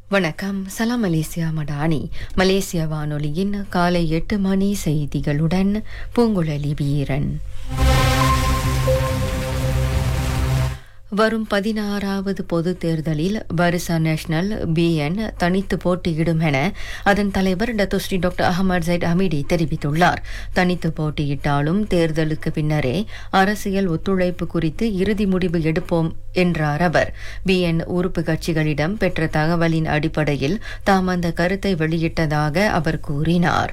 வணக்கம் சலாம் மலேசியா மடானி மலேசிய வானொலியின் காலை எட்டு மணி செய்திகளுடன் பூங்குழலி வீரன் வரும் பதினாறாவது பொது தேர்தலில் பரிசா நேஷனல் பிஎன் தனித்து போட்டியிடும் என அதன் தலைவர் Datuk Seri doctor Ahmad Zahid Hamidi தெரிவித்துள்ளார் தனித்து போட்டியிட்டாலும் தேர்தலுக்கு பின்னரே அரசியல் ஒத்துழைப்பு குறித்து இறுதி முடிவு எடுப்போம் என்றார் அவர் பிஎன் உறுப்பு கட்சிகளிடம் பெற்ற தகவலின் அடிப்படையில் தாம் அந்த கருத்தை வெளியிட்டதாக அவர் கூறினார்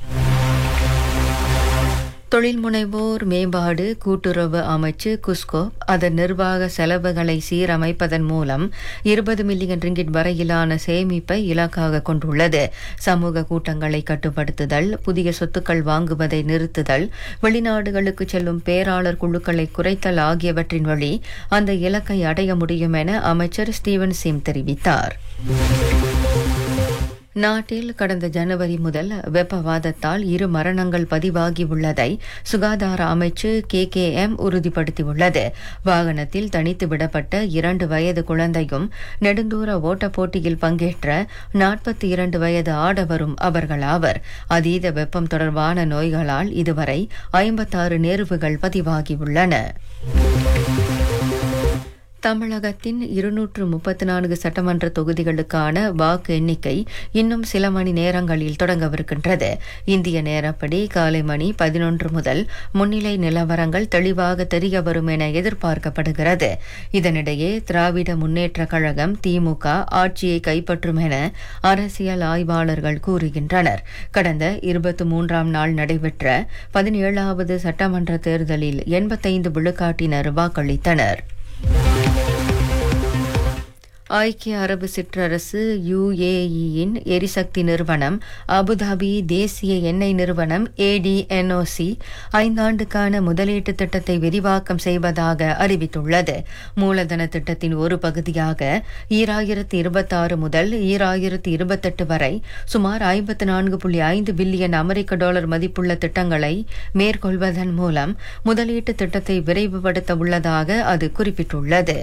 தொழில் முனைவோர் மேம்பாடு கூட்டுறவு அமைச்சு குஸ்கோ அதன் நிர்வாக செலவுகளை சீரமைப்பதன் மூலம் இருபது மில்லியன் ரிங்கிட் வரையிலான சேமிப்பை இலக்காக கொண்டுள்ளது சமூக கூட்டங்களை கட்டுப்படுத்துதல் புதிய சொத்துக்கள் வாங்குவதை நிறுத்துதல் வெளிநாடுகளுக்கு செல்லும் பேராளர் குழுக்களை குறைத்தல் ஆகியவற்றின் வழி அந்த இலக்கை அடைய முடியும் என அமைச்சர் ஸ்டீவன் சிம் தெரிவித்தார் நாட்டில் கடந்த ஜனவரி முதல் வெப்பவாதத்தால் இரு மரணங்கள் பதிவாகியுள்ளதை சுகாதார அமைச்சு கே கே எம் உறுதிப்படுத்தியுள்ளது வாகனத்தில் தனித்து விடப்பட்ட இரண்டு வயது குழந்தையும் நெடுந்தூர ஓட்டப் போட்டியில் பங்கேற்ற நாற்பத்தி இரண்டு வயது ஆடவரும் அவர்களாவர் அதீத வெப்பம் தொடர்பான நோய்களால் இதுவரை ஐம்பத்தாறு நேர்வுகள் பதிவாகியுள்ளன தமிழகத்தின் இருநூற்று முப்பத்தி நான்கு சட்டமன்ற தொகுதிகளுக்கான வாக்கு எண்ணிக்கை இன்னும் சில மணி நேரங்களில் தொடங்கவிருக்கின்றது இந்திய நேரப்படி காலை மணி பதினொன்று முதல் முன்னிலை நிலவரங்கள் தெளிவாக தெரிய வரும் என எதிர்பார்க்கப்படுகிறது இதனிடையே திராவிட முன்னேற்ற கழகம் திமுக ஆட்சியை கைப்பற்றும் என அரசியல் ஆய்வாளர்கள் கூறுகின்றனர் கடந்த இருபத்தி மூன்றாம் நாள் நடைபெற்ற பதினேழாவது சட்டமன்ற தேர்தலில் எண்பத்தைந்து விழுக்காட்டினர் வாக்களித்தனர் ஐக்கிய அரபு சிற்றரசு யுஏஇயின் எரிசக்தி நிறுவனம் அபுதாபி தேசிய எண்ணெய் நிறுவனம் ஏடிஎன்ஓசி ஐந்தாண்டுக்கான முதலீட்டு திட்டத்தை விரிவாக்கம் செய்வதாக அறிவித்துள்ளது மூலதன திட்டத்தின் ஒரு பகுதியாக ஈராயிரத்தி இருபத்தாறு முதல் ஈராயிரத்தி இருபத்தெட்டு வரை சுமார் ஐம்பத்தி நான்கு புள்ளி ஐந்து பில்லியன் அமெரிக்க டாலர் மதிப்புள்ள திட்டங்களை மேற்கொள்வதன் மூலம் முதலீட்டு திட்டத்தை விரைவுபடுத்த உள்ளதாக அது குறிப்பிட்டுள்ளது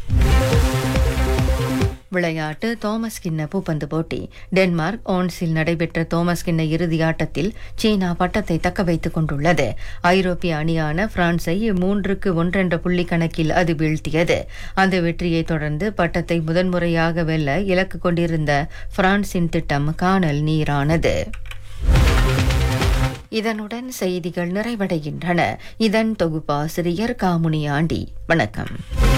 விளையாட்டு தோமஸ் கிண்ண பூப்பந்து போட்டி டென்மார்க் ஓன்ஸில் நடைபெற்ற தோமஸ் கிண்ண இறுதி ஆட்டத்தில் சீனா பட்டத்தை தக்க வைத்துக் கொண்டுள்ளது ஐரோப்பிய அணியான பிரான்ஸை மூன்றுக்கு ஒன்றென்ற புள்ளி கணக்கில் அது வீழ்த்தியது அந்த வெற்றியை தொடர்ந்து பட்டத்தை முதன்முறையாக வெல்ல இலக்கு கொண்டிருந்த பிரான்சின் திட்டம் காணல் நீரானது இதனுடன் செய்திகள் நிறைவடைகின்றன இதன் தொகுப்பாசிரியர் காமுனி ஆண்டி வணக்கம்